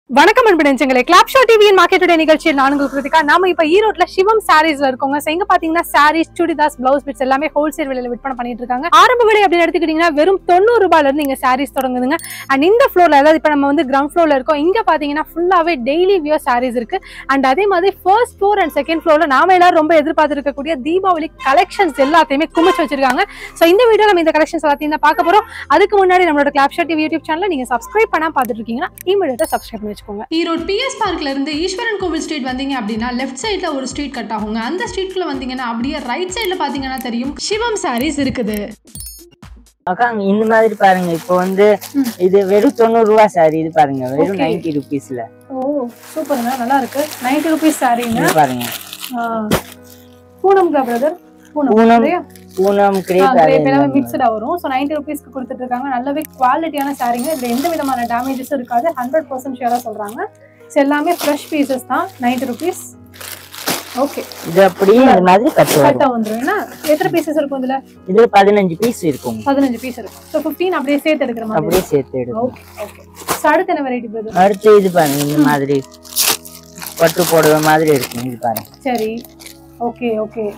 வணக்கம் அன்பு நெஞ்சங்களே கிளாப் ஷோ டிவியின் மார்க்கெட் டுடே நிகழ்ச்சியில் நான் உங்களுக்கு கிருத்திகா நாம இப்ப ஈரோட்ல சிவம் சாரீஸ்ல இருக்கோங்க So, இங்க பாத்தீங்கன்னா சாரீஸ் சுடிதாஸ் பிளவுஸ் பிட்ஸ் எல்லாமே ஹோல்சேல் விலையில விற்பனை பண்ணிட்டு இருக்காங்க ஆரம்ப விலை அப்படின்னு எடுத்துக்கிட்டீங்கன்னா வெறும் தொண்ணூறு ரூபாயில இருந்து இங்க சாரீஸ் தொடங்குதுங்க அண்ட் இந்த ஃப்ளோர்ல அதாவது இப்ப நம்ம வந்து கிரவுண்ட் ஃப்ளோர்ல இருக்கோம் இங்க பாத்தீங்கன்னா ஃபுல்லாவே டெய்லி வியர் சாரீஸ் இருக்கு அண்ட் அதே மாதிரி ஃபர்ஸ்ட் ஃப்ளோர் அண்ட் செகண்ட் ஃப்ளோர்ல நாம எல்லாரும் ரொம்ப எதிர்பார்த்து இருக்கக்கூடிய தீபாவளி கலெக்ஷன்ஸ் எல்லாத்தையுமே குமிச்சு வச்சிருக்காங்க சோ இந்த வீடியோ நம்ம இந்த கலெக்ஷன்ஸ் எல்லாத்தையும் தான் பார்க்க போறோம் அதுக்கு முன்னாடி நம்மளோட clap show TV YouTube channel நீங்க சப்ஸ்கிரைப் பண்ணா பார்த்துட்டு இருக்கீங்கன்னா இமீடியட்டா சப்ஸ்கிரைப் பண்ணி வச்சுக்கோங்க ஈரோடு பிஎஸ் பார்க்ல இருந்து ஈஸ்வரன் கோவில் ஸ்ட்ரீட் வந்தீங்க அப்படின்னா லெஃப்ட் சைடுல ஒரு ஸ்ட்ரீட் கட் ஆகுங்க அந்த ஸ்ட்ரீட்குள்ள வந்தீங்கன்னா அப்படியே ரைட் சைடுல பாத்தீங்கன்னா தெரியும் சிவம் சாரீஸ் இருக்குது அக்கா இந்த மாதிரி பாருங்க இப்போ வந்து இது வெறும் தொண்ணூறு ரூபா சாரி இது பாருங்க வெறும் Okay. நைன்டி ருபீஸ்ல ஓ சூப்பருங்க நல்லா இருக்கு நைன்டி ருபீஸ் சாரீங்க இது பாருங்க பூனம்கா பிரதர் பூனம் பூனம் இல்லையா? பூனம் ஆ, கிரேப் கிரேப் எல்லாமே மிக்சடா வரும் ஸோ நைன்டி ருபீஸ்க்கு கொடுத்துட்டு இருக்காங்க நல்லாவே குவாலிட்டியான சாரீங்க இதுல எந்த விதமான டேமேஜஸும் இருக்காது ஹண்ட்ரட் பர்சன்ட் ஷியரா சொல்றாங்க ஸோ எல்லாமே ஃப்ரெஷ் பீசஸ் தான் நைன்டி ருபீஸ் ஓகே இது அப்படியே இந்த மாதிரி கட்டு வரும் கரெக்டாக வந்துடும் ஏன்னா எத்தனை பீசஸ் இருக்கும் இதுல இதுல பதினஞ்சு பீஸ் இருக்கும் பதினஞ்சு பீஸ் இருக்கும் ஸோ ஃபிஃப்டீன் அப்படியே சேர்த்து எடுக்கிற மாதிரி அப்படியே சேர்த்து எடுக்கும் ஓகே ஓகே ஸோ அடுத்து என்ன வெரைட்டி பிரதர் அடுத்து இது பாருங்க இந்த மாதிரி பட்டு புடவை மாதிரி இருக்கும் இது பாருங்க சரி ஓகே ஓகே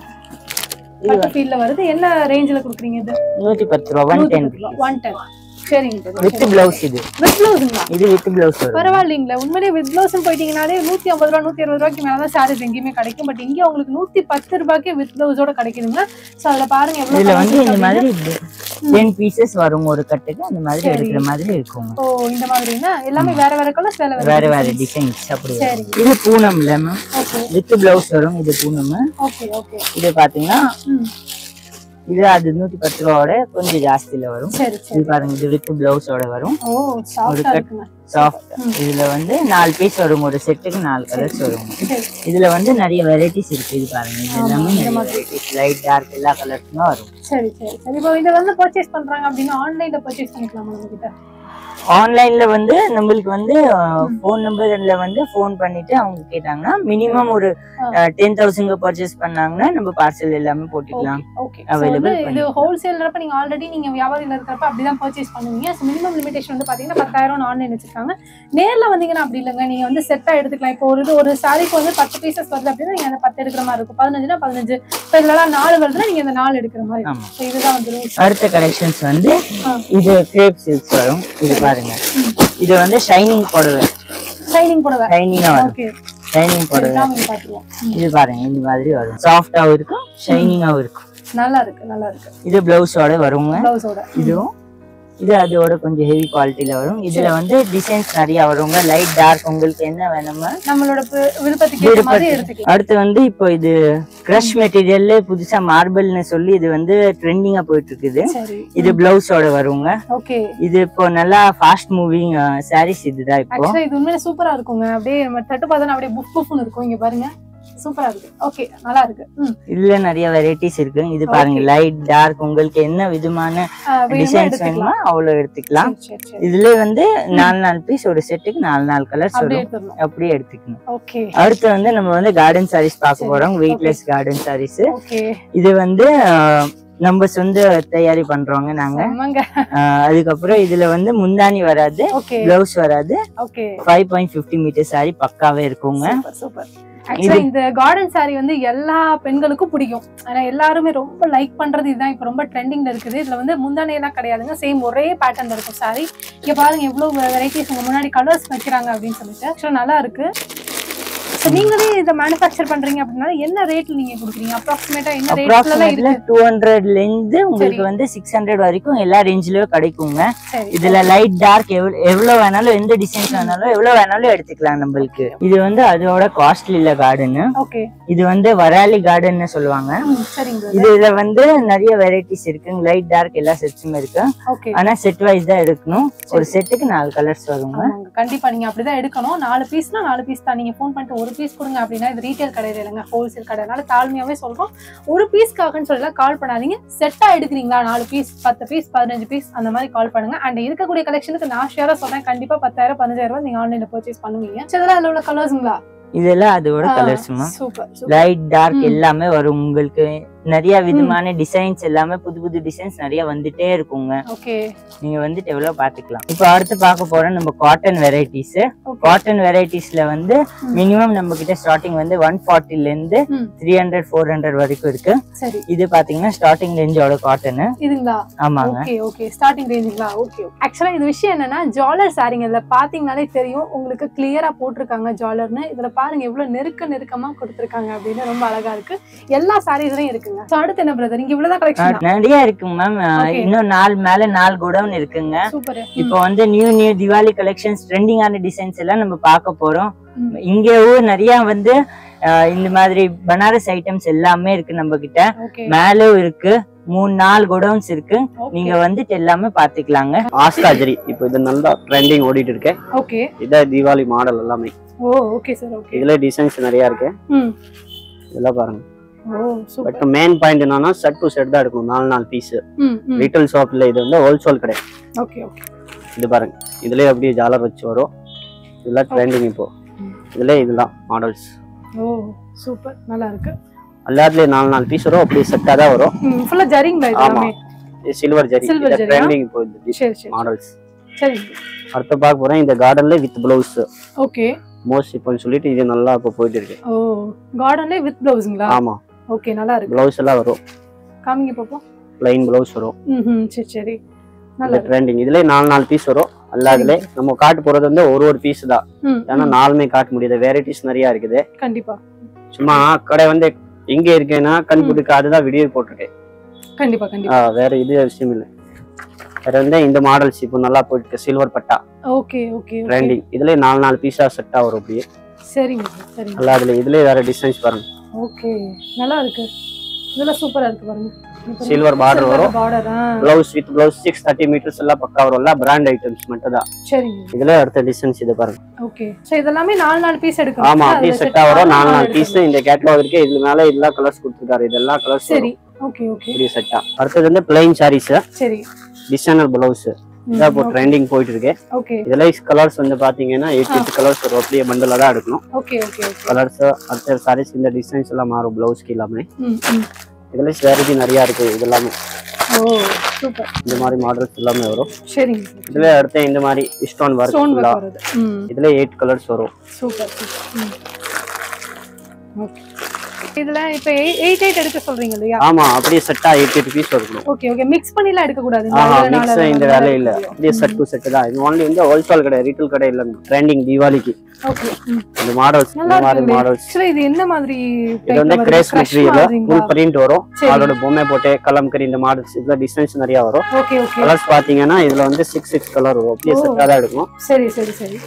இது பட்டு ஃபீல்ட்ல வருது என்ன ரேஞ்சில் கொடுக்குறீங்க இது நூத்தி பத்து ரூபா ஒன் டென் ஒன் டென் சரிங்க வித் பிளவுஸ் இது வித் ப்ளவுஸுங்களா இது வித் பிளவுஸ் வரும் பரவாயில்லைங்களா உண்மையிலேயே வித் ப்ளவுஸ் போயிட்டீங்கனாலே நூத்தி ஐம்பது ரூபா நூத்தி அறுபது ரூபாய்க்கு மேல தான் சாரீஸ் எங்கேயுமே கிடைக்கும் பட் இங்கே உங்களுக்கு நூத்தி பத்து ரூபாய்க்கு வித் ப்ளவுஸோட கிடைக்குதுங்க ஸோ அதுல பாருங்க எவ்வளவு இதுல வந்து colours இந்த இருக்கு மாதிரி டென் பீசஸ் வரும் ஒரு கட்டுக்கு அந்த மாதிரி சரி. எடுக்கிற மாதிரி இருக்கும் ஓ இந்த மாதிரினா எல்லாமே வேற வேற கலர்ஸ் வேற வேற வேற டிசைன்ஸ் அப்படி வரும். சரி இது பூனம்ல மேம் ஓகே வித் பிளவுஸ் வரும் இது பூனம் ஓகே ஓகே இது பாத்தீங்கன்னா ம் இது அது நூத்தி பத்து ரூபாவோட கொஞ்சம் ஜாஸ்தியில வரும் சரி இது சரி பாருங்க இது வித் பிளவுஸோட வரும் ஓ சாஃப்டா cut. இருக்குங்க சாஃப்ட் இதுல வந்து நாலு பீஸ் வரும் ஒரு செட்டுக்கு நாலு கலர்ஸ் வரும் சரி இதுல வந்து நிறைய வெரைட்டிஸ் இருக்கு இது பாருங்க இது எல்லாமே நிறைய வெரைட்டிஸ் லைட் டார்க் எல்லா கலர்ஸுமே வரும் சரி சரி சரி இப்போ இதை வந்து பர்ச்சேஸ் பண்றாங்க அப்படின்னா ஆன்லைன்ல பர்ச்சேஸ் பண்ணிக்கலாமா நம்ம கிட்ட ஆன்லைன்ல வந்து நம்மளுக்கு வந்து ஃபோன் நம்பர்ல வந்து ஃபோன் பண்ணிட்டு அவங்க கேட்டாங்கன்னா மினிமம் ஒரு டென் தௌசண்ட் பர்ச்சேஸ் பண்ணாங்கன்னா நம்ம பார்சல் எல்லாமே போட்டுக்கலாம் ஓகே Available இது பண்ணிக்கலாம். ஹோல்சேல்றப்ப நீங்க ஆல்ரெடி நீங்க வியாபாரியில இருக்கிறப்ப அப்படிதான் பர்ச்சேஸ் பண்ணுவீங்க ஸோ மினிமம் லிமிடேஷன் வந்து பாத்தீங்கன்னா பத்தாயிரம் ஆன்லைன் வச்சிருக்காங்க நேர்ல வந்தீங்கன்னா அப்படி இல்லைங்க நீங்க வந்து செட்டா எடுத்துக்கலாம் இப்போ ஒரு இது ஒரு சாரிக்கு வந்து பத்து பீசஸ் வருது அப்படின்னா நீங்க அந்த பத்து எடுக்கிற மாதிரி இருக்கும் பதினஞ்சுனா பதினஞ்சு இப்போ இதெல்லாம் நாலு வருதுன்னா நீங்க இந்த நாலு எடுக்கிற மாதிரி ஆமா. ஸோ இதுதான் வந்து rules. அடுத்த கலெக்ஷன்ஸ் வந்து ஆ. இது கிரேப் சில்க்ஸ் வரும் இது பாருங்க இது வந்து ஷைனிங் புடவை ஷைனிங் புடவை ஷைனிங்கா வரும் ஓகே ஷைனிங் புடவை எல்லாம் நீங்க பாத்துக்கலாம் இது பாருங்க இந்த மாதிரி வரும் சாஃப்டாவும் இருக்கும் ஷைனிங்காவும் இருக்கும் நல்லா இருக்கு நல்லா இருக்கு இது பிளவுஸோட வருங்க பிளவுஸோட இதுவும் இது அதோட கொஞ்சம் ஹெவி குவாலிட்டியில வரும் இதுல வந்து டிசைன்ஸ் நிறைய வருங்க லைட் டார்க் உங்களுக்கு என்ன வேணுமோ நம்மளோட பு- விருப்பத்துக்கு ஏற்ற மாதிரி எடுத்துக்கலாம் அடுத்து வந்து இப்போ இது கிரஷ் மெட்டீரியல்ல புதுசா மார்பிள்னு சொல்லி இது வந்து ட்ரெண்டிங்கா போயிட்டு இருக்குது சரி இது பிளவுஸோட வருங்க ஓகே இது இப்போ நல்லா ஃபாஸ்ட் மூவிங் சாரீஸ் இதுதான் இப்போ ஆக்சுவலா இது உண்மையிலே சூப்பரா இருக்குங்க அப்படியே நம்ம தட்டு பார்த்தா அப்படியே புஃப் புஃப்னு இருக்கும் இங்க பாருங்க சூப்பரா இருக்கு ஓகே நல்லா இருக்கு ம் இதுல நிறைய வெரைட்டிஸ் இருக்கு இது பாருங்க லைட் டார்க் உங்களுக்கு என்ன விதமான ஆ, வேணுமா டிசைன்ஸ் எடுத்துக்கலாம் வேணுமோ அவ்வளவு எடுத்துக்கலாம் சரி சரி இதுல வந்து நாலு நாலு பீஸ் ஒரு செட்டுக்கு நாலு நாலு கலர்ஸ் அப்படியே வரும் எடுத்துடணும் அப்படியே எடுத்துக்கணும் ஓகே அடுத்து வந்து நம்ம வந்து கார்டன் சாரீஸ் பார்க்க போறோம் வெயிட்லெஸ் கார்டன் சாரீஸ் ஓகே இது வந்து ஆஹ், நம்ம சொந்த தயாரி பண்றோங்க நாங்க செம்மங்க ஆஹ், அதுக்கப்புறம் இதுல வந்து முந்தானி வராது ஓகே பிளவுஸ் வராது okay five point fifty meter sari பக்காவே இருக்குங்க சூப்பர் சூப்பர் ஆக்சுவலா இந்த கார்டன் saree வந்து எல்லா பெண்களுக்கும் பிடிக்கும் ஆனா எல்லாருமே ரொம்ப லைக் பண்றது இதுதான் இப்ப ரொம்ப ட்ரெண்டிங்ல இருக்குது இதுல வந்து முந்தானே எல்லாம் கிடையாதுங்க சேம் ஒரே பேட்டர்ன்ல இருக்கும் saree இங்க பாருங்க எவ்வளவு வெரைட்டிஸ் உங்க முன்னாடி கலர்ஸ் வைக்கிறாங்க அப்படின்னு சொல்லிட்டு ஆக்சுவலா நல்லா இருக்கு So, நீங்களே இதை மேனுஃபேக்சர் பண்றீங்க அப்படின்னா என்ன ரேட்ல நீங்க கொடுக்குறீங்க அப்ராக்சிமேட்டா என்ன ரேட்ல எல்லாம் அப்ராக்சிமேட்ல இருக்கு டூ ஹண்ட்ரட்ல இருந்து உங்களுக்கு வந்து சிக்ஸ் ஹண்ட்ரட் வரைக்கும் எல்லா ரேஞ்சிலயும் கிடைக்குங்க சரி இதுல லைட் டார்க் எவ்வளவு வேணாலும் எந்த டிசைன்ஸ் வேணாலும் எவ்வளவு வேணாலும் எடுத்துக்கலாம் நம்மளுக்கு இது வந்து அதோட காஸ்ட்லி இல்ல கார்டன் ஓகே இது வந்து வராலி கார்டன் சொல்லுவாங்க சரிங்க இது இதுல வந்து நிறைய வெரைட்டிஸ் இருக்குங்க லைட் டார்க் எல்லா செட்ஸுமே இருக்கு ஓகே ஆனா செட் வைஸ் தான் எடுக்கணும் ஒரு செட்டுக்கு நாலு கலர்ஸ் வருங்க ஆமாங்க கண்டிப்பா நீங்க அப்படிதான் எடுக்கணும் நாலு பீஸ்னா நாலு பீஸ் தான் நீங்க ஃபோன் பண்ணிட்டு ஒரு பீஸ் கொடுங்க அப்படின்னா இது ரீட்டைல் கடையில இல்லைங்க ஹோல்சேல் கடை அதனால தாழ்மையாவே சொல்றோம் ஒரு பீஸ்க்காகன்னு சொல்லலாம் கால் பண்ணாதீங்க செட்டா எடுக்கிறீங்களா நாலு பீஸ் பத்து பீஸ் பதினஞ்சு பீஸ் அந்த மாதிரி கால் பண்ணுங்க அண்ட் இருக்கக்கூடிய கலெக்ஷனுக்கு நான் ஷேரா சொல்றேன் கண்டிப்பா பத்தாயிரம் பதினஞ்சாயிரம் ரூபாய் நீங்க ஆன்லைன்ல பர்ச்சேஸ் பண்ணுவீங்க சரி, இதெல்லாம் அதுல உள்ள கலர்ஸுங்களா இதெல்லாம் அதோட கலர்ஸ்மா சூப்பர் சூப்பர் லைட் டார்க் ம். எல்லாமே வரும் உங்களுக்கு நிறைய விதமான டிசைன்ஸ் எல்லாமே புது புது டிசைன்ஸ் நிறைய வந்துட்டே இருக்குங்க ஓகே நீங்க வந்துட்டு எவ்வளவு பாத்துக்கலாம் இப்போ அடுத்து பார்க்க போறோம் நம்ம காட்டன் வெரைட்டிஸ் காட்டன் வெரைட்டிஸ்ல வந்து மினிமம் நம்ம கிட்ட ஸ்டார்டிங் வந்து ஒன் ஃபார்ட்டில இருந்து ம். த்ரீ ஹண்ட்ரட் ஃபோர் ஹண்ட்ரட் வரைக்கும் இருக்கு சரி இது பாத்தீங்கன்னா ஸ்டார்டிங் ரேஞ்சோட காட்டன் இதுங்களா ஆமாங்க ஓகே ஓகே ஸ்டார்டிங் ரேஞ்சுங்களா ஓகே ஆக்சுவலா இது விஷயம் என்னன்னா ஜாலர் சாரிங்க இதுல பாத்தீங்கனாலே தெரியும் உங்களுக்கு கிளியரா போட்டிருக்காங்க ஜாலர்னு இதுல பாருங்க எவ்வளவு நெருக்க நெருக்கமா கொடுத்திருக்காங்க அப்படின்னு ரொம்ப அழகா இருக்கு எல்லா சாரீஸ்லயும் இருக்குங்க So, அடுத்து என்ன பிரதர் இங்க இவ்வளவுதான் கலெக்ஷன் நிறைய இருக்குங்க மேம் Okay. இன்னும் நாலு மேல நாலு குடவுன் இருக்குங்க சூப்பர் இப்போ வந்து நியூ நியூ திவாலி கலெக்ஷன்ஸ் ட்ரெண்டிங்கான டிசைன்ஸ் எல்லாம் நம்ம பார்க்க போறோம் ம். இங்கேயும் நிறைய வந்து அஹ், இந்த மாதிரி பனாரஸ் ஐட்டம்ஸ் எல்லாமே இருக்கு நம்ம கிட்ட ஓகே மேலும் இருக்கு மூணு நாலு குடவுன்ஸ் இருக்கு நீங்க வந்துட்டு எல்லாமே பாத்துக்கலாங்க ஆஸ்கா ஜெரி இப்போ இது நல்லா ட்ரெண்டிங் ஓடிட்டு இருக்கு ஓகே இதான் தீபாவளி மாடல் எல்லாமே ஓ ஓகே சார் ஓகே இதுல டிசைன்ஸ் நிறைய இருக்கு ம் இதெல்லாம் பாருங்க oh super but main point என்னன்னா செட் டு செட் தான் எடுக்கணும் நாலு நாலு பீஸ் ம் ம் ரீட்டைல் ஷாப்ல இது வந்து ஹோல்சேல் கடை ஓகே ஓகே இது பாருங்க இதுலயே அப்படியே ஜாலர் வச்சு வரும் இதெல்லாம் ட்ரெண்டிங் இப்போ ம். இதுல இதெல்லாம் மாடல்ஸ் ஓ சூப்பர் நல்லா இருக்கு எல்லாத்துலயும் நாலு நாலு பீஸ் வரும் அப்படியே செட்டா தான் வரும் ம் ஃபுல்லா ஜரிங்களா இது ஆமா எல்லாமே சில்வர் ஜெரி Silver ஜரி, ஆ? ட்ரெண்டிங் இப்போ இந்த சரி சரி மாடல்ஸ் சரி அடுத்து பார்க்க போறேன் இந்த கார்டன்ல வித் பிளவுஸ் ஓகே மோஸ்ட் இப்போன்னு சொல்லிட்டு இது நல்லா இப்போ போயிட்டு இருக்கு ஓ கார்டன்ல வித் பிளவுஸ்ங்களா ஆமா ஓகே நல்லா இருக்கு பிளவுஸ் எல்லாம் வரும் காமிங்க பாப்போம் ப்ளைன் பிளவுஸ் வரும் ம் ம் சரி சரி நல்லா இந்த இருக்கு ட்ரெண்டிங் இதுல நாலு நாலு பீஸ் வரும் எல்லாத்துலே நம்ம காட்டு போறது வந்து ஒரு ஒரு பீஸ் தான் ம் ஏன்னா ம், நாலுமே காட்ட முடியாது வெரைட்டிஸ் நிறைய இருக்குது கண்டிப்பா சும்மா கடை வந்து எங்க இருக்கேன்னா கண் கொடுக்க அதுதான் வீடியோ போட்டிருக்கேன் கண்டிப்பா கண்டிப்பா ஆ, வேற இது விஷயம் இல்லை வேற வந்து இந்த மாடல்ஸ் இப்போ நல்லா போயிட்டு இருக்கு சில்வர் பட்டா ஓகே ஓகே ஓகே ட்ரெண்டிங் இதுல நாலு நாலு பீஸா செட்டா வரும் அப்படியே சரிங்க சார் சரிங்க நல்லா அதுல இதுலயே வேற டிசைன்ஸ் பாருங்க ஓகே நல்லா இருக்கு இதெல்லாம் சூப்பரா இருக்கு பாருங்க Silver border வரும். பார்டர் ஆ blouse with blouse six thirty meters எல்லாம் பக்கா வரும்ல பிராண்ட் ஐட்டம்ஸ் மட்டும் தான் சரிங்க இதுல அடுத்த டிசைன்ஸ் இது பாருங்க ஓகே சோ இதெல்லாமே நாலு நாலு பீஸ் எடுக்கணும் ஆமா அதுல அப்படியே set செட்டா வரும் நாலு நாலு பீஸ் எடுக்கணும். இந்த கேட்லாக் இருக்கு இதுல மேல இதெல்லாம் கலர்ஸ் கொடுத்துருக்காரு இதெல்லாம் கலர்ஸ் சரி ஓகே ஓகே இப்படி செட்டா அடுத்தது வந்து பிளைன் சாரீஸ் சரி டிசைனர் பிளவுஸ் இதான் இப்போ ட்ரெண்டிங் போயிட்டு இருக்கு ஓகே இதுல கலர்ஸ் வந்து பாத்தீங்கன்னா எயிட் எயிட் கலர்ஸ் வரும் அப்படியே பண்டில் தான் எடுக்கணும் ஓகே ஓகே ஓகே கலர்ஸ் அடுத்த சாரீஸ் இந்த டிசைன்ஸ் எல்லாம் மாறும் பிளவுஸ்க்கு எல்லாமே ம் ம் இதுல வெரைட்டி நிறைய இருக்கு இது எல்லாமே ஓ சூப்பர் இந்த மாதிரி மாடல்ஸ் எல்லாமே வரும் சரிங்க சார் இதுல அடுத்து இந்த மாதிரி ஸ்டோன் ஒர்க் ஸ்டோன் ஃபுல்லா ஒர்க் வருது ம் இதுல எயிட் கலர்ஸ் வரும் சூப்பர் சூப்பர் ம் ஓகே இதுல இப்போ எயிட் எயிட் எடுக்க சொல்றீங்க இல்லையா ஆமா அப்படியே செட்டா எயிட் எயிட் பீஸ் இருக்கணும் ஓகே ஓகே மிக்ஸ் பண்ணிலாம் எடுக்க கூடாது ஆஹா மிக்ஸ் இந்த வேலை இல்ல அப்படியே செட் டு செட் தான் இது ஒன்லி வந்து ஹோல்சேல் கடை ரீட்டைல் கடை இல்ல ட்ரெண்டிங் தீபாவளிக்கு ஓகே இந்த மாடல்ஸ் நல்லா இந்த மாதிரி இருக்கு மாடல்ஸ் ஆக்சுவலா இது என்ன மாதிரி இது வந்து கிரேஸ் மெட்டீரியல் ஃபுல் பிரிண்ட் வரும் சரி. அதோட பொம்மை போட்டு கலம்கரி இந்த மாடல்ஸ் இதுல டிசைன்ஸ் நிறைய வரும் ஓகே ஓகே கலர்ஸ் பாத்தீங்கன்னா இதுல வந்து சிக்ஸ் சிக்ஸ் கலர் வரும் அப்படியே ஓ. செட்டா தான் எடுக்கும் சரி சரி சரி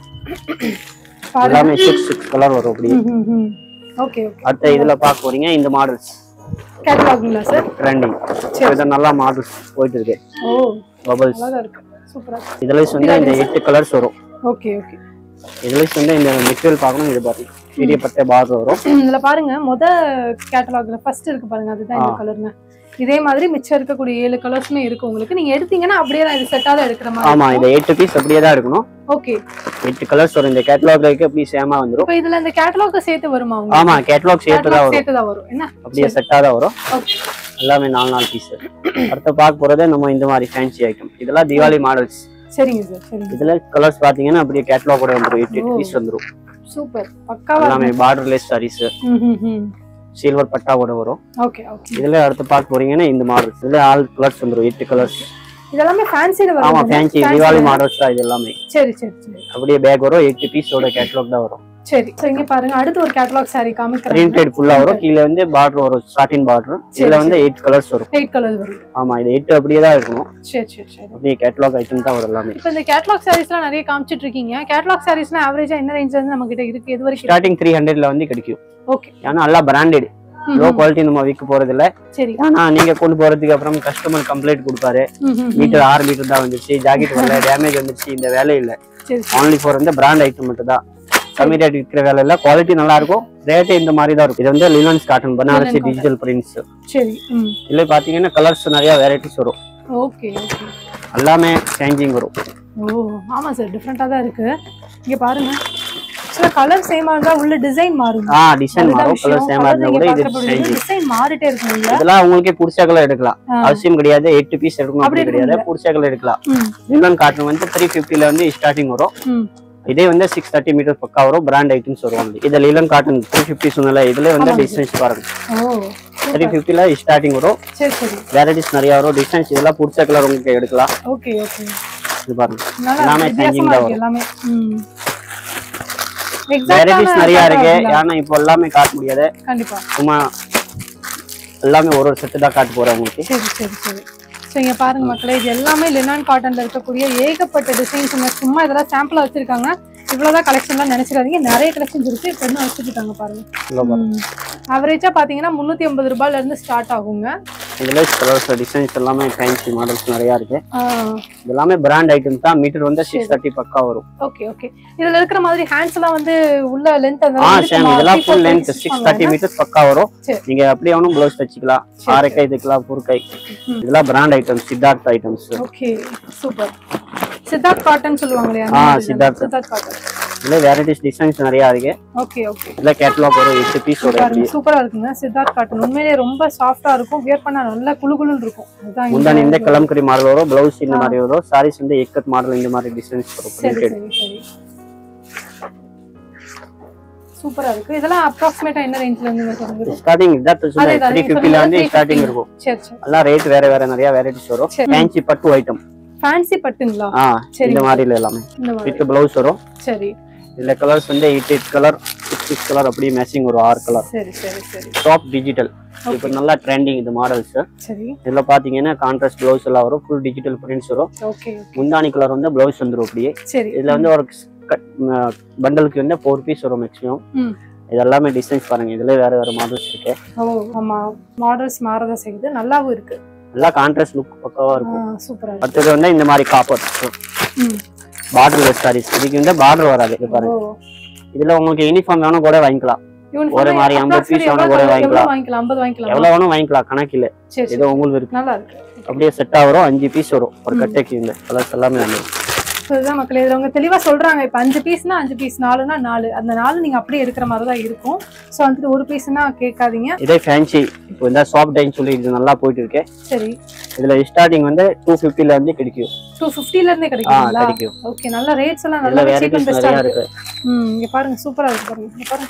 பாருங்க எல்லாமே சிக்ஸ் சிக்ஸ் கலர் வரும் அப்படியே ஓகே ஓகே அடுத்த இதுல பார்க்க போறீங்க இந்த மாடல்ஸ் கேட்டலாகுங்களா சார் ட்ரெண்டிங் இது நல்லா மாடல்ஸ் போயிட்டு இருக்கு ஓ பபிள்ஸ் அழகா இருக்கு சூப்பரா இதுல வந்து இந்த எட்டு கலர்ஸ் வரும் ஓகே ஓகே இதுல வந்து இந்த மெட்டீரியல் பார்க்கணும் இது பாருங்க பெரிய பட்டை பார்டர் வரும் இதுல பாருங்க முத கேட்டலாக்ல ஃபர்ஸ்ட் இருக்கு பாருங்க அதுதான் இந்த ஆ. கலருங்க இதே மாதிரி மிச்சம் இருக்கக்கூடிய ஏழு கலர்ஸுமே இருக்கு உங்களுக்கு நீங்க எடுத்தீங்கன்னா அப்படியே தான் இது செட்டாக எடுக்கிற ஆமா மாதிரி இந்த எட்டு பீஸ் அப்படியே தான் எடுக்கணும் ஓகே எட்டு கலர்ஸ் வரும் இந்த கேட்டலாக்ல இருக்கு அப்படியே சேமா வந்துரும் இப்போ இதுல இந்த கேட்டலாக் சேர்த்து வருமா உங்களுக்கு ஆமா கேட்டலாக் சேர்த்து தான் கேட்டலாக் வரும் சேர்த்து தான் வரும் என்ன அப்படியே செட்டா தான் வரும் ஓகே எல்லாமே நாலு நாலு பீஸ் அடுத்து பார்க்க போறது நம்ம இந்த மாதிரி ஃபேன்சி ஐட்டம் இதெல்லாம் தீபாவளி மாடல்ஸ் சரிங்க சார் சரிங்க இதுல கலர்ஸ் பாத்தீங்கன்னா அப்படியே கேட்டலாக் கூட வந்துரும் எட்டு எட்டு ஓ. பீஸ் வந்துரும் சூப்பர் பக்காவா எல்லாமே பார்டர்லெஸ் சாரீஸ் சில்வர் பட்டா கூட வரும் ஓகே ஓகே இதுல அடுத்து பார்க்க போறீங்கன்னா இந்த மாடல்ஸ் இதுல ஆல் கலர்ஸ் வந்துரும் எட்டு கலர்ஸ் இதெல்லாமே ஃபேன்சில ஆமா வரும் ஃபேன்சி தீபாவளி மாடல்ஸ் தான் இது எல்லாமே சரி சரி சரி அப்படியே பேக் வரும் எட்டு பீஸோட கேட்டலாக் தான் வரும் சரி சோ இங்க பாருங்க அடுத்து ஒரு கேட்டலாக் saree காமிக்கிறேன் பிரிண்டட் ஃபுல்லா வரும் கீழே வந்து பார்டர் வரும் ஸ்டார்டிங் பார்டர் இதுல வந்து எயிட் கலர்ஸ் வரும் எயிட் கலர் வரும் ஆமா இது எட்டு அப்படியே தான் இருக்கணும் சரி சரி சரி அப்படியே கேட்டலாக் ஐட்டம் தான் வரும் எல்லாமே இப்போ இந்த கேட்லாக் சாரீஸ்லாம் நிறைய காமிச்சிட்டு இருக்கீங்க கேட்லாக் சாரீஸ்லாம் ஆவரேஜா என்ன ரேஞ்ச்ல இருந்து நம்ம கிட்ட இருக்கு எது வரைக்கும் ஸ்டார்டிங் த்ரீ ஹண்ட்ரட்ல வந்து கிடைக்கும் ஓகே ஏன்னா எல்லாம் பிராண்டட் லோ குவாலிட்டி நம்ம விற்க போறது இல்ல சரி ஆனா நீங்க கொண்டு போறதுக்கு அப்புறம் கஸ்டமர் கம்ப்ளைண்ட் கொடுப்பாரு ம், ம், ம். மீட்டர் ஆறு மீட்டர் தான் வந்துருச்சு ஜாக்கெட் வரல டேமேஜ் வந்துருச்சு இந்த வேலை இல்ல சரி சரி. only ஃபார் வந்து பிராண்ட் ஐட்டம் மட்டும் தான் கம்மி ரேட் விற்கிற வேலை இல்ல குவாலிட்டி நல்லா இருக்கும் ரேட் இந்த மாதிரி தான் இருக்கும் இது வந்து linens cotton Banarasi Linen cotton. Digital prints சரி ம் இதுல பாத்தீங்கன்னா கலர்ஸ் நிறைய வெரைட்டிஸ் வரும் ஓகே ஓகே எல்லாமே சேஞ்சிங் வரும் ஓ ஆமா சார் டிஃப்ரெண்டா தான் இருக்கு இங்க பாருங்க ஆக்சுவலா கலர் சேமா இருந்தா உள்ள டிசைன் மாறும் ஆ டிசைன் மாறும் கலர் சேமா இருந்தா கூட இது சேஞ்ச் டிசைன் மாறிட்டே இருக்கும் இல்ல இதெல்லாம் உங்களுக்கே பிடிச்ச கலர் எடுக்கலாம் ஆ. அவசியம் கிடையாது எட்டு பீஸ் எடுக்கணும் அப்படி அப்படி கிடையாது பிடிச்ச கலர் எடுக்கலாம் ம், லினன் காட்டன் வந்து த்ரீ ஃபிஃப்டில வந்து ஸ்டார்டிங் வரும் ம். இதே வந்து சிக்ஸ் தேர்ட்டி மீட்டர் பக்கா வரும் பிராண்ட் ஐட்டம்ஸ் வரும் இது லிலன் காட்டன் த்ரீ ஃபிஃப்டி சொன்னல இதுல வந்து ஆமாங்க. டிசைன்ஸ் பாருங்க ஓ த்ரீ ஃபிஃப்டில ஸ்டார்டிங் வரும் சரி சரி வெரைட்டிஸ் நிறைய வரும் டிசைன்ஸ் இதெல்லாம் பிடிச்ச கலர் உங்களுக்கு எடுக்கலாம் ஓகே ஓகே இது பாருங்க நல்லா எல்லாமே வித்தியாசமா changing தான் இருக்கு எல்லாமே ம் வெரைட்டிஸ் Exact-ஆன நிறைய இருக்கு pattern இல்ல. ஏன்னா இப்போ எல்லாமே காட்ட முடியாது கண்டிப்பா சும்மா எல்லாமே ஒரு ஒரு செட்டு தான் காட்ட போறேன் உங்களுக்கு சரி சரி சரி ஸோ இங்க பாருங்க மக்களே இது எல்லாமே லினான் காட்டன்ல இருக்கக்கூடிய ஏகப்பட்ட டிசைன்ஸ் சும்மா இதெல்லாம் சாம்பிளா வச்சிருக்காங்க இவ்வளவுதான் கலெக்ஷன்லாம் நினைச்சிடாதீங்க நிறைய கலெக்ஷன்ஸ் இருக்கு இப்போ இன்னும் வச்சிருக்காங்க பாருங்க இவ்வளோ பாருங்க அவரேஜா பாத்தீங்கன்னா முந்நூத்தி ஐம்பது ரூபாயில இருந்து ஸ்டார்ட் ஆகுங்க இதுல கலர்ஸ் டிசைன்ஸ் எல்லாமே ஃபேன்சி மாடல்ஸ் நிறைய இருக்கு ஆ, இது எல்லாமே பிராண்ட் ஐட்டம் தான் மீட்டர் வந்து சிக்ஸ் தேர்ட்டி பக்கா வரும் ஓகே ஓகே இதுல இருக்கிற மாதிரி ஹேண்ட்ஸ் எல்லாம் வந்து உள்ள லென்த் அந்த ஆ மாதிரி சேம் இருக்குமா? இதெல்லாம் Three full four length pieces six வாங்குவாங்க. தேர்ட்டி மீட்டர்ஸ் பக்கா வரும் சரி. நீங்க அப்படியே வேணும் ப்ளவுஸ் தச்சுக்கலாம் சரி, ஆறு கை தைக்கலாம் ஒரு கை ம். இதெல்லாம் brand items Siddharth items okay super Siddharth cotton சொல்லுவாங்க இல்லையா ஆ, சித்தார்த். சித்தார்த் காட்டன் இதுல வெரைட்டிஸ் டிசைன்ஸ் நிறைய இருக்கு ஓகே ஓகே இதுல கேட்டலாக் ஒரு எட்டு பீஸ் வரும் பாருங்க சூப்பரா இருக்குங்க சித்தார்த் காட்டன் உண்மையிலேயே ரொம்ப சாஃப்டா இருக்கும் வியர் பண்ணா நல்லா குளு குளுன்னு இருக்கும் அதுதான் இங்க முந்தானி இந்த கலம்கரி மாடல் வரும் பிளவுஸ் இந்த மாதிரி வரும் சாரீஸ் வந்து எக்கத் மாடல் இந்த மாதிரி டிசைன்ஸ் வரும் சரி printed. சரி சரி சூப்பரா இருக்கு இதெல்லாம் அப்ராக்சிமேட்டா என்ன ரேஞ்ச்ல இருந்து சொல்லுங்க ஸ்டார்டிங் இதான் அதே தான், த்ரீ நீங்க ஃபிஃப்டில வந்து சொன்னது ஸ்டார்டிங் 350. இருக்கும் சரி சரி எல்லாம் ரேட் வேற வேற நிறைய வெரைட்டிஸ் வரும் சரி. ஃபேன்சி பட்டு ஐட்டம் ஃபேன்சி பட்டுங்களா ஆ சரி. இந்த மாதிரில எல்லாமே இந்த மாதிரி வித் பிளவுஸ் வரும் சரி இதுல கலர்ஸ் வந்து eight eight colour six six colour அப்படியே மேட்சிங் வரும் ஆறு கலர் சரி சரி சரி டாப் டிஜிட்டல் இப்போ நல்லா ட்ரெண்டிங் இந்த மாடல்ஸ் சரி இதுல பாத்தீங்கன்னா கான்ட்ராஸ்ட் பிளவுஸ் எல்லாம் வரும் ஃபுல் டிஜிட்டல் பிரிண்ட்ஸ் வரும் ஓகே முந்தானி கலர் வந்து பிளவுஸ் வந்துரும் அப்படியே சரி இதுல வந்து ஒரு பண்டலுக்கு வந்து ஃபோர் பீஸ் வரும் மேக்ஸிமம் ம். இது எல்லாமே டிசைன்ஸ் பாருங்க இதுல வேற வேற மாடல்ஸ் இருக்கு ஓ ஆமா மாடல்ஸ் மாறதான் செய்யுது நல்லாவும் இருக்கு எல்லாம் கான்ட்ராஸ்ட் லுக் பக்காவா இருக்கும் சூப்பரா இருக்கு அடுத்தது வந்து இந்த மாதிரி காப்பர் ம். பார்டர் சாரீஸ் இதுக்கு வந்து பார்டர் வராது இது பாருங்க ஓ இதுல உங்களுக்கு யூனிஃபார்ம் வேணும் கூட வாங்கிக்கலாம் uniform ஒரு மாதிரி approximately 50 piece எவ்வளவு கூட எவ்வளவு வாங்கிக்கலாம். வாங்கிக்கலாம் 50 வாங்கிக்கலாம் எவ்வளவு வேணும் வாங்கிக்கலாம் கணக்கில் சரி சரி ஏதோ உங்களுக்கு இருக்கு நல்லா இருக்கு அப்படியே செட் வரும் அஞ்சு பீஸ் வரும் ஒரு கட்டைக்கு இந்த கலர்ஸ் எல்லாமே வந்துடும் ஸோ இதுதான் மக்களே இதில் அவங்க தெளிவாக சொல்கிறாங்க இப்போ அஞ்சு பீஸ்னா அஞ்சு பீஸ் நாலுனா நாலு அந்த நாலு நீங்கள் அப்படியே எடுக்கிற மாதிரி தான் இருக்கும் ஸோ வந்துட்டு ஒரு பீஸ்னா கேட்காதீங்க இதே ஃபேன்சி இப்போ இந்த சாஃப்ட் டைன் சொல்லி இது நல்லா போயிட்டு இருக்கு சரி இதுல ஸ்டார்டிங் வந்து டூ ஃபிஃப்டில இருந்து கிடைக்கும் டூ ஃபிஃப்டிலேருந்தே ஆ கிடைக்குங்களா கிடைக்கும் ஓகே நல்ல ரேட்ஸ் எல்லாம் இதுல நல்லா சீப் அண்ட் வெரைட்டிஸ் பெஸ்ட்டாக நிறைய இருக்கு இருக்கு ம் இங்கே பாருங்க சூப்பராக இருக்கு பாருங்க இங்க பாருங்க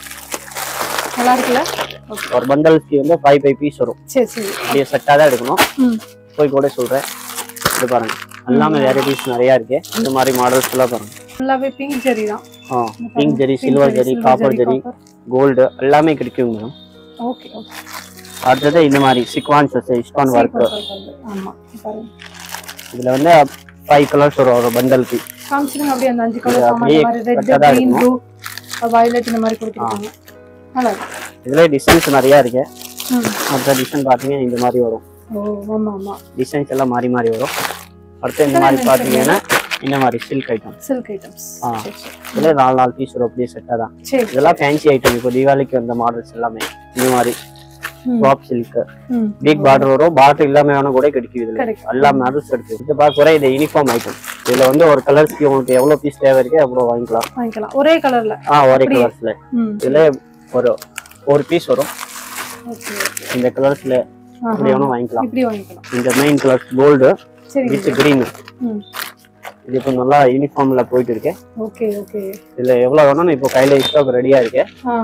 நல்லா இருக்குல்ல ஓகே ஒரு பண்டல்ஸ்க்கு வந்து ஃபைவ் ஃபைவ் பீஸ் வரும் சரி சரி அப்படியே செட்டாக தான் எடுக்கணும் ம் போய் கூட சொல்றேன் இது பாருங்க எல்லாமே வெரைட்டிஸ் நிறைய இருக்கு இந்த மாதிரி மாடல்ஸ் எல்லாம் பாருங்க ஃபுல்லாகவே பிங்க் ஜெரி தான் ஆ pink zari silver zari copper zari gold எல்லாமே கிடைக்கும் மேடம் ஓகே ஓகே அடுத்தது இந்த மாதிரி சிக்வான்ஸ் இஸ்கான் ஒர்க் ஆமாம் பாருங்க இதுல வந்து ஃபைவ் கலர்ஸ் வரும் ஒரு பண்டலுக்கு காமிச்சிடுங்க அப்படியே அந்த அஞ்சு இது கலர் அப்படியே மாதிரி ரெட் கட்டதா க்ரீன் இருக்கும். ப்ளூ வயலட் இந்த மாதிரி கொடுத்துருக்காங்க நல்லா இருக்கு இதுல டிசைன்ஸ் நிறைய இருக்கு ம் அடுத்த டிசைன் பாத்தீங்கன்னா இந்த மாதிரி வரும் ஓ ஆமா ஆமா டிசைன்ஸ் எல்லாம் மாறி மாறி வரும் அடுத்து இந்த மாதிரி பாத்தீங்கன்னா இந்த மாதிரி சில்க் ஐட்டம் சில்க் ஐட்டம்ஸ் ஆ. இதுல நாலு நாலு பீஸ் வரும் அப்படியே செட்டாக தான் சரி இதெல்லாம் ஃபேன்சி ஐட்டம் இப்போ தீபாவளிக்கு வந்த மாடல்ஸ் எல்லாமே இந்த மாதிரி ம். டாப் சில்க் ம் பிக் பார்டர் வரும் பார்டர் இல்லாம வேணும் கூட கிடைக்கும் இதுல கிடைக்கும். எல்லா மாடல்ஸ் கிடைக்கும் இது பார்க்க இது யூனிஃபார்ம் ஐட்டம் இதுல வந்து ஒரு கலர்ஸ்க்கு உங்களுக்கு எவ்வளவு பீஸ் தேவை இருக்கு அவ்வளோ வாங்கிக்கலாம் வாங்கிக்கலாம் ஒரே கலர்ல ஆ ஒரே அப்படியே. கலர்ஸ்ல ம் இதுல ஒரு ஒரு பீஸ் வரும் ஓகே ஓகே இந்த கலர்ஸ்ல அப்படி வேணும் வாங்கிக்கலாம் இப்படி வாங்கிக்கலாம் இந்த மெயின் கலர்ஸ் கோல்டு சரி வித் கிரீன் ம் இது இப்போ நல்லா யூனிஃபார்ம்ல போயிட்டு இருக்கு ஓகே ஓகே இதுல எவ்வளவு வேணும் இப்போ கையில ஸ்டாக் ரெடியா இருக்கு ஆ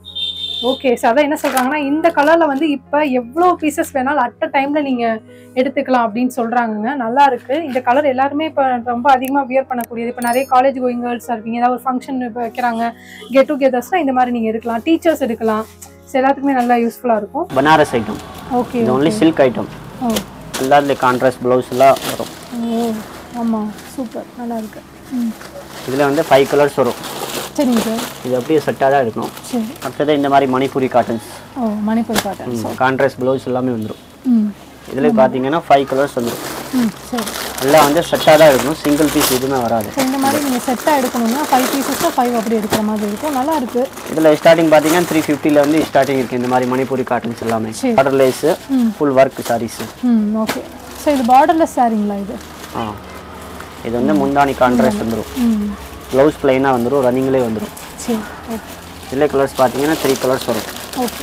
ஓகே சார் அதான் என்ன சொல்றாங்கன்னா இந்த கலர்ல வந்து இப்ப எவ்வளவு பீசஸ் வேணாலும் அட் அ டைம்ல நீங்க எடுத்துக்கலாம் அப்படின்னு சொல்றாங்கங்க நல்லா இருக்கு இந்த கலர் எல்லாருமே இப்ப ரொம்ப அதிகமா வியர் பண்ணக்கூடியது இப்ப நிறைய காலேஜ் கோயிங் கேர்ள்ஸ் இருப்பீங்க ஏதாவது ஒரு ஃபங்க்ஷன் இப்போ வைக்கிறாங்க கெட் டுகெதர்ஸ்னா இந்த மாதிரி நீங்க எடுக்கலாம் டீச்சர்ஸ் எடுக்கலாம் So, எல்லாத்துக்குமே நல்லா யூஸ்ஃபுல்லா இருக்கும் பனாரஸ் ஐட்டம் ஓகே இது ஒன்லி சில்க் ஐட்டம் ஓ எல்லாத்துல கான்ட்ராஸ்ட் பிளவுஸ் எல்லாம் வரும் ஓ ஆமா சூப்பர் நல்லா இருக்கு ம் இதுல வந்து ஃபைவ் கலர்ஸ் வரும் சரிங்க சார் இது அப்படியே செட்டாக தான் இருக்கணும் சரி அடுத்தது இந்த மாதிரி Manipuri cottons oh Manipur cotton contrast blouse எல்லாமே வந்துடும் ம் இதுல பார்த்தீங்கன்னா ஃபைவ் கலர்ஸ் வந்துடும் ம் சரி எல்லாம் வந்து செட்டாக தான் இருக்கணும் சிங்கிள் பீஸ் எதுவுமே வராது ஸோ இந்த மாதிரி நீங்கள் செட்டாக எடுக்கணும்னா ஃபைவ் பீசஸில் ஃபைவ் அப்படி எடுக்கிற மாதிரி இருக்கும் நல்லா இருக்கு இதுல ஸ்டார்டிங் பார்த்தீங்கன்னா த்ரீ ஃபிஃப்டியில் வந்து ஸ்டார்டிங் இருக்கு இந்த மாதிரி மணிப்பூரி காட்டன்ஸ் எல்லாமே சரி. பார்டர் லேஸு ம் ஃபுல் ஒர்க் சாரீஸ் ம் ஓகே ஸோ இது பார்டர்லெஸ் சாரிங்களா இது ஆ இது வந்து முந்தானி கான்ட்ராஸ்ட் வந்துடும் ம் ப்ளவுஸ் பிளைனாக வந்துடும் ரன்னிங்லேயே வந்துடும் சரி ஓகே இதில் கலர்ஸ் பார்த்தீங்கன்னா த்ரீ கலர்ஸ் வரும் ஓகே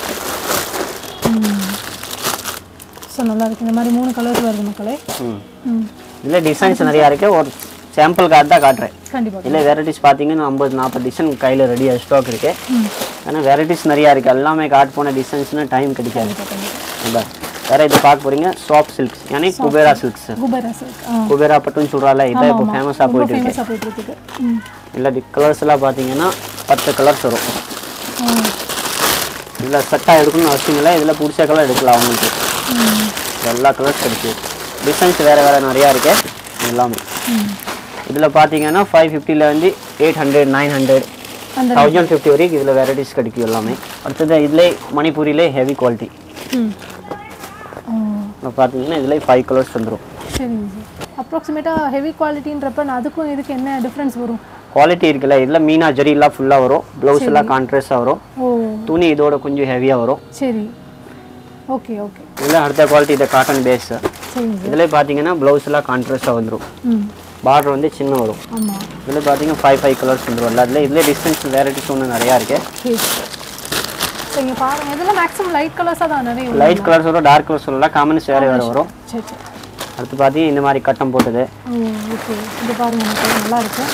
ஸோ நல்லா இருக்கு இந்த மாதிரி மூணு கலர்ஸ் வருது மக்களே ம் ம் இதில் டிசைன்ஸ் நிறையா இருக்கு ஒரு சாம்பிள் கார்டு தான் காட்டுறேன் கண்டிப்பாக இதில் வெரைட்டிஸ் பார்த்தீங்கன்னா ஐம்பது நாற்பது டிசைன் கையில் ரெடியாக ஸ்டாக் இருக்கு ம் ஆனால் வெரைட்டிஸ் நிறையா இருக்கு எல்லாமே காட் போன டிசைன்ஸ்னு டைம் கிடைக்காது கண்டிப்பாக கண்டிப்பாக இந்த வேற இது பார்க்க போறீங்க சாஃப்ட் சில்க்ஸ் யானி குபேரா சில்க்ஸ் குபேரா சில்க் ஆ குபேரா பட்டுன்னு சொல்கிறால இதான் இப்போ ஃபேமஸாக ரொம்ப போயிட்டு இருக்கு ஃபேமஸாக போயிட்டு இருக்குது ம் இல்லை கலர்ஸ் எல்லாம் பார்த்தீங்கன்னா பத்து கலர்ஸ் வரும் ஆ இதில் செட்டாக எடுக்கணும்னு அவசியம் இல்லை இதில் பிடிச்ச கலர் எடுக்கலாம் அவங்களுக்கு ம் எல்லா கலர்ஸ் கிடைக்கும் டிசைன்ஸ் வேறு வேறு நிறையா இருக்கு எல்லாமே ம் இதில் பார்த்தீங்கன்னா ஃபைவ் ஃபிஃப்டிலேருந்து எயிட் ஹண்ட்ரட் நைன் ஹண்ட்ரட் அந்த தௌசண்ட் ஃபிஃப்டி வரைக்கும் இதில் வெரைட்டிஸ் கிடைக்கும் எல்லாமே அடுத்தது இதிலே மணிப்பூரிலே ஹெவி குவாலிட்டி ம் ஆ இப்போ பார்த்தீங்கன்னா இதில் ஃபைவ் கலர்ஸ் வந்துடும் சரிங்க சார் அப்ராக்சிமேட்டாக ஹெவி குவாலிட்டின்றப்ப நான் அதுக்கும் இதுக்கு என்ன டிஃப்ரென்ஸ் வரும் குவாலிட்டி இருக்குல்ல இதில் மீனா ஜரிலாம் ஃபுல்லாக வரும் ப்ளவுஸ் எல்லாம் கான்ட்ராஸ்டாக வரும் ஓ துணி இதோட கொஞ்சம் ஹெவியாக வரும் சரி ஓகே ஓகே இதில் அடுத்த குவாலிட்டி இது காட்டன் பேஸ் சரிங்க சார் இதில் பார்த்தீங்கன்னா ப்ளவுஸ் எல்லாம் கான்ட்ராஸ்டாக வந்துடும் ம் பார்டர் வந்து சின்ன வரும் ஆமாம் இதில் பார்த்தீங்கன்னா ஃபைவ் ஃபைவ் கலர்ஸ் வந்துடும் இல்லை அதில் இதில் டிஸ்டன்ஸ் வெரைட்டிஸ் ஒன்று நிறையா இருக்கு சரி ஸோ இங்கே பாருங்கள் இதெல்லாம் மேக்ஸிமம் லைட் கலர்ஸாக தான் நிறைய வரும். லைட் கலர்ஸ் வரும் டார்க் கலர்ஸ் வரலாம் காமன்ஸ் வேறு வேறு வரும் சரி சரி அடுத்து பார்த்தீங்கன்னா இந்த மாதிரி கட்டம் போட்டது ஓ ஓகே இது பாருங்க எனக்கு நல்லா இருக்கு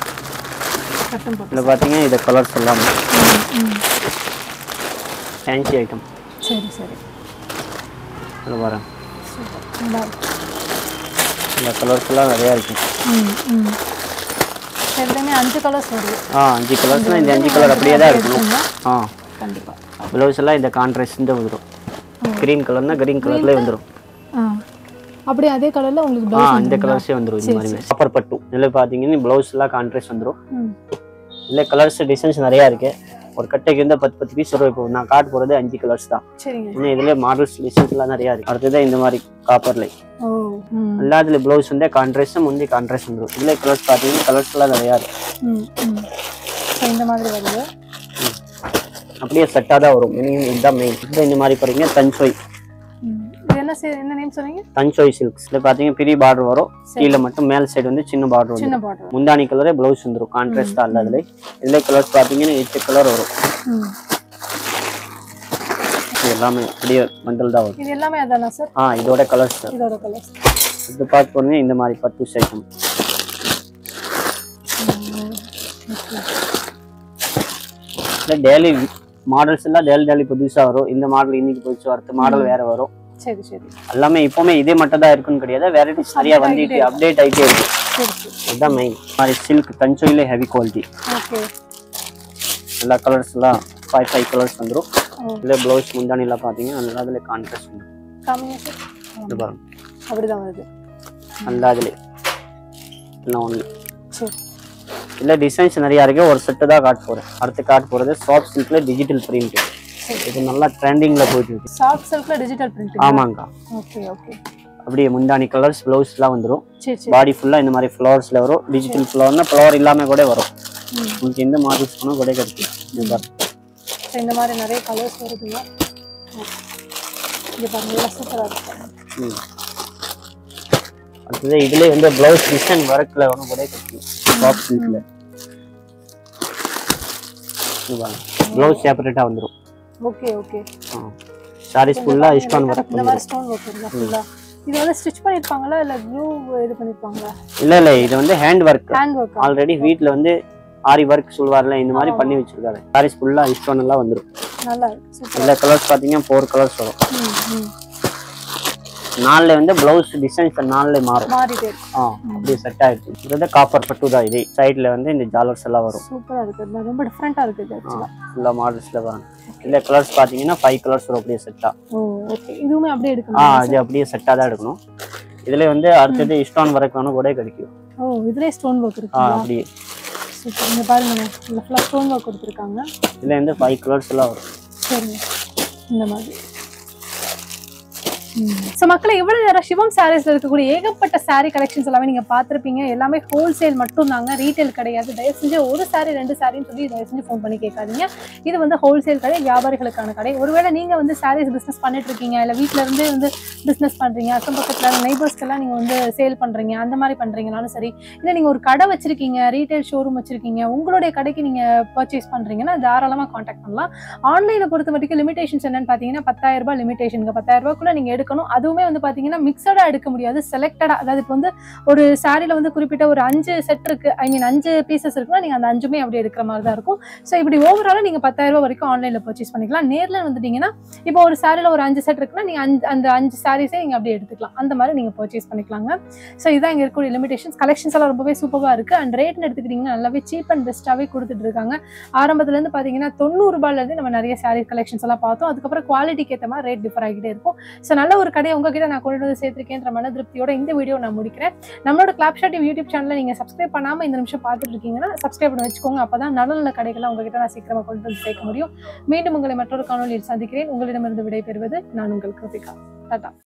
கட்டன் போட்டு இதில் பார்த்தீங்கன்னா இது கலர்ஸ் எல்லாமே ம், ம் ஃபேன்சி ஐட்டம் சரி சரி இதில் வரேன் சூப்பர் நல்லா இருக்கு இந்த கலர்ஸ் எல்லாம் நிறையா இருக்கு ம் ம் எல்லாமே அஞ்சு கலர்ஸ் வருது ஆ அஞ்சு கலர்ஸ்னால் இந்த அஞ்சு கலர் அப்படியே தான் இருக்கணும் ஆ கண்டிப்பாக ப்ளவுஸ் எல்லாம் இந்த கான்ட்ராஸ்ட் வந்துடும் க்ரீன் கலர்னா க்ரீன் கலர்லேயே வந்துடும் ஆ அப்படியே அதே கலரில் உங்களுக்கு ஆ ப்ளவுஸ் இந்த கலர்ஸே வந்துடும் இந்த மாதிரி காப்பர் பட்டு இதில் பார்த்தீங்கன்னா ப்ளவுஸ் எல்லாம் கான்ட்ராஸ்ட் வந்துடும் ம் இல்லை கலர்ஸ் டிசைன்ஸ் நிறையா இருக்கு ஒரு கட்டைக்கு வந்து பத்து பத்து பீஸ் வரும் இப்போ நான் காட் போகிறது அஞ்சு கலர்ஸ் தான் சரிங்க இன்னும் இதில் மாடல்ஸ் டிசைன்ஸ்லாம் நிறையா இருக்கு அடுத்தது இந்த மாதிரி காப்பர்ல ஓ ம் எல்லாத்துல ப்ளவுஸ் வந்து கான்ட்ராஸ்ட் முந்தி கான்ட்ராஸ்ட் வந்துடும் இதில் கலர்ஸ் பார்த்தீங்கன்னா கலர்ஸ் எல்லாம் நிறையா இருக்கு ம் ம் ஸோ இந்த மாதிரி வருது அப்படியே செட்டாக தான் வரும் மினிமம் இதுதான் மெயின் இப்போ இந்த மாதிரி பாருங்க தஞ்சோய் ம் இது என்ன சே- என்ன நேம் சொன்னீங்க தஞ்சோய் சில்க்ஸ் இதில் பார்த்தீங்கன்னா பெரிய பார்டர் வரும் கீழே மட்டும் மேல் சைடு வந்து சின்ன பார்டர் சின்ன வரும் பாட்டில் முந்தானி கலரே ப்ளவுஸ் வந்துடும் கான்ட்ராஸ்டாக இல்லை அதில் இதில் கலர்ஸ் பார்த்தீங்கன்னா எட்டு கலர் வரும் ம் இது எல்லாமே அப்படியே மண்டல் தான் வரும் இது எல்லாமே அதானா சார் ஆ இதோட கலர்ஸ் இதோட கலர்ஸ் இது பார்க்க போனீங்க இந்த மாதிரி பட்டு ஐட்டம் இல்லை டெய்லி மாடல்ஸ் எல்லாம் டெய்லி டெய்லி புதுசாக வரும் இந்த மாடல் இன்னைக்கு போயிடுச்சு அடுத்த மாடல் வேற வரும் சரி சரி எல்லாமே இப்போவுமே இதே மட்டும் தான் இருக்குன்னு கிடையாது வெரைட்டிஸ் நிறைய வந்துட்டு அப்டேட் ஆகிட்டே இருக்கு சரி சரி இதுதான் மெயின் மாதிரி சில்க் தஞ்சோயிலே ஹெவி குவாலிட்டி ஓகே எல்லா கலர்ஸ் எல்லாம் ஃபைவ் ஃபைவ் கலர்ஸ் வந்துடும் ஓ. இல்லை ப்ளவுஸ் முந்தானிலாம் பார்த்தீங்கன்னா நல்லா அதில் கான்ட்ராஸ்ட் வந்துடும் காமிங்க சார் இது பாருங்க அப்படிதான் வருது நல்லா அதில் இல்லை ஒன்று சரி இல்லை டிசைன்ஸ் நிறையா இருக்கு ஒரு செட்டு தான் காட்ட போகிறேன் அடுத்து காட்ட போகிறது சாஃப்ட் சில்க்ல டிஜிட்டல் பிரிண்ட் இது நல்லா ட்ரெண்டிங்கில் போயிட்டு இருக்கு சாஃப்ட் சில்க்ல டிஜிட்டல் பிரிண்ட் ஆமாங்கக்கா ஓகே ஓகே அப்படியே முந்தானி கலர்ஸ் ப்ளவுஸ்லாம் வந்துடும் சரி சரி பாடி ஃபுல்லாக இந்த மாதிரி ஃப்ளவர்ஸில் வரும் டிஜிட்டல் ஃப்ளவர்னா ஃப்ளவர் இல்லாமல் கூட வரும் ம். உங்களுக்கு எந்த மாடல்ஸ் போனால் கூட கிடைக்கும் இது பாருங்க ஸோ இந்த மாதிரி நிறைய கலர்ஸ் வருதுங்க இது பாருங்க எல்லாம் சூப்பராக இருக்கு ம். அடுத்தது இதுலேயே வந்து ப்ளவுஸ் டிசைன் ஒர்க்கில் ஒன்று கூட கிடைக்கும் சாஃப்ட் சில்கில் ப்ளவுஸ் செப்பரேட்டாக வந்துடும் ஓகே ஓகே சாரீஸ் ஃபுல்லாக இஷ்டான் ஒர்க் இந்த மாதிரி ஸ்டோன் ஒர்க் வருதா ஃபுல்லா இது வந்து ஸ்டிச் பண்ணிருப்பாங்களா இல்ல ப்ளூ இது பண்ணிருப்பாங்களா இல்லை இல்லை இது வந்து hand work hand work already வீட்டில் வந்து ஆரி ஒர்க் சொல்வார்ல இந்த மாதிரி பண்ணி வச்சிருக்காரு சாரீஸ் ஃபுல்லாக இஷ்டான் எல்லாம் வந்துடும் நல்லா இருக்கு சூப்பர் எல்லா கலர்ஸ் பார்த்தீங்கன்னா ஃபோர் கலர்ஸ் வரும் ம் ம் நாளில் வந்து ப்ளவுஸ் டிசைன்ஸ் நாளில் மாறும் மாறிட்டே இருக்கு ஆ அப்படியே செட் ஆயிடுச்சு இது வந்து காப்பர் பட்டு தான் இது சைடில் வந்து இந்த ஜாலர்ஸ் எல்லாம் வரும் சூப்பரா இருக்கு இது ரொம்ப டிஃப்ரெண்டா இருக்கு இது ஆக்சுவலா ஃபுல்லாக மாடல்ஸில் வரும் இல்லை கலர்ஸ் பார்த்தீங்கன்னா ஃபைவ் கலர்ஸ் வரும் அப்படியே செட்டாக ஓ ஓகே இதுவுமே அப்படியே ஆ எடுக்கணும் அது அப்படியே செட்டாக தான் எடுக்கணும் இதில் வந்து அடுத்தது இஷ்டான் ஒர்க் வேணும் கூட கிடைக்கும் ஓ இதுலயே ஸ்டோன் ஒர்க் ஆ இருக்குங்களா அப்படியே சூப்பர் இங்க பாருங்க இந்த ஃபுல்லா ஸ்டோன் ஒர்க் கொடுத்துருக்காங்க இதில் வந்து ஃபைவ் கலர்ஸ் எல்லாம் வரும் சரிங்க இந்த மாதிரி ஸோ மக்களை இவ்வளவு நேரம் சிவம் சாரீஸ்ல இருக்கக்கூடிய ஏகப்பட்ட saree கலெக்ஷன்ஸ் எல்லாமே நீங்க பார்த்திருப்பீங்க எல்லாமே ஹோல்சேல் மட்டும் தாங்க ரீட்டைல் கிடையாது தயவு செஞ்சு ஒரு saree ரெண்டு சாரின்னு சொல்லி தயவு செஞ்சு ஃபோன் பண்ணி கேட்காதீங்க இது வந்து ஹோல்சேல் கடை வியாபாரிகளுக்கான கடை ஒருவேளை நீங்க வந்து சாரீஸ் பிசினஸ் பண்ணிட்டு இருக்கீங்க இல்ல வீட்ல இருந்து வந்து பிசினஸ் பண்றீங்க அக்கம் பக்கத்துல நெய்பர்ஸ்க்கெல்லாம் நீங்க வந்து சேல் பண்றீங்க அந்த மாதிரி பண்றீங்கனாலும் சரி இல்ல நீங்க ஒரு கடை வச்சிருக்கீங்க ரீட்டைல் ஷோரூம் வச்சிருக்கீங்க உங்களுடைய கடைக்கு நீங்க பர்ச்சேஸ் பண்றீங்கன்னா தாராளமா காண்டாக்ட் பண்ணலாம் ஆன்லைனை பொறுத்த வரைக்கும் லிமிடேஷன்ஸ் என்னன்னு பாத்தீங்கன்னா பத்தாயிரம் ரூபாய் லிமிடேஷன் பத்தாயிரம் ரூபாய்க்குள்ள நீங்க எடுக்கணும் அதுவுமே வந்து பாத்தீங்கன்னா மிக்சடா எடுக்க முடியாது செலக்டடா அதாவது இப்போ வந்து ஒரு சாரில வந்து குறிப்பிட்ட ஒரு அஞ்சு செட் இருக்கு ஐ மீன் அஞ்சு பீசஸ் இருக்குன்னா நீங்க அந்த அஞ்சுமே அப்படியே எடுக்கிற மாதிரி தான் இருக்கும் ஸோ இப்படி ஓவராலா நீங்க பத்தாயிரம் ரூபாய் வரைக்கும் ஆன்லைன்ல பர்ச்சேஸ் பண்ணிக்கலாம் நேர்ல வந்துட்டீங்கன்னா இப்போ ஒரு சாரில ஒரு அஞ்சு செட் இருக்குன்னா நீங்க அஞ்சு அந்த அஞ்சு சாரீஸே நீங்க அப்படியே எடுத்துக்கலாம் அந்த மாதிரி நீங்க பர்ச்சேஸ் பண்ணிக்கலாங்க ஸோ இதான் இங்க இருக்கக்கூடிய லிமிடேஷன்ஸ் கலெக்ஷன்ஸ் எல்லாம் ரொம்பவே சூப்பராக இருக்கு அண்ட் ரேட்னு எடுத்துக்கிட்டீங்கன்னா நல்லாவே சீப் அண்ட் பெஸ்ட்டாகவே கொடுத்துட்டு இருக்காங்க ஆரம்பத்துல இருந்து பாத்தீங்கன்னா தொண்ணூறு ரூபாயில இருந்து நம்ம நிறைய சாரீ கலெக்ஷன்ஸ் எல்லாம் பார்த்தோம் அதுக்கப்புறம் குவாலிட்டிக்கு ஏற்ற மாதிரி ரேட் டிஃபர் ஆகிட்டே இருக்கும் ஸோ நல்ல ஒரு கடையை உங்ககிட்ட நான் கொண்டு வந்து சேர்த்திருக்கேன்ற மன திருப்தியோட இந்த வீடியோ நான் முடிக்கிறேன் நம்மளோட கிளாப் ஷாட் யூடியூப் சேனலை நீங்க சப்ஸ்கிரைப் பண்ணாம இந்த நிமிஷம் பார்த்துட்டு இருக்கீங்கன்னா சப்ஸ்கிரைப் பண்ணி வச்சுக்கோங்க அப்பதான் நல்ல நல்ல கடைகளை உங்ககிட்ட நான் சீக்கிரமா கொண்டு வந்து சேர்க்க முடியும் மீண்டும் உங்களை மற்றொரு காணொலியில் சந்திக்கிறேன் உங்களிடமிருந்து விடைபெறுவது நான் உங்கள் கிருபிகா டாடா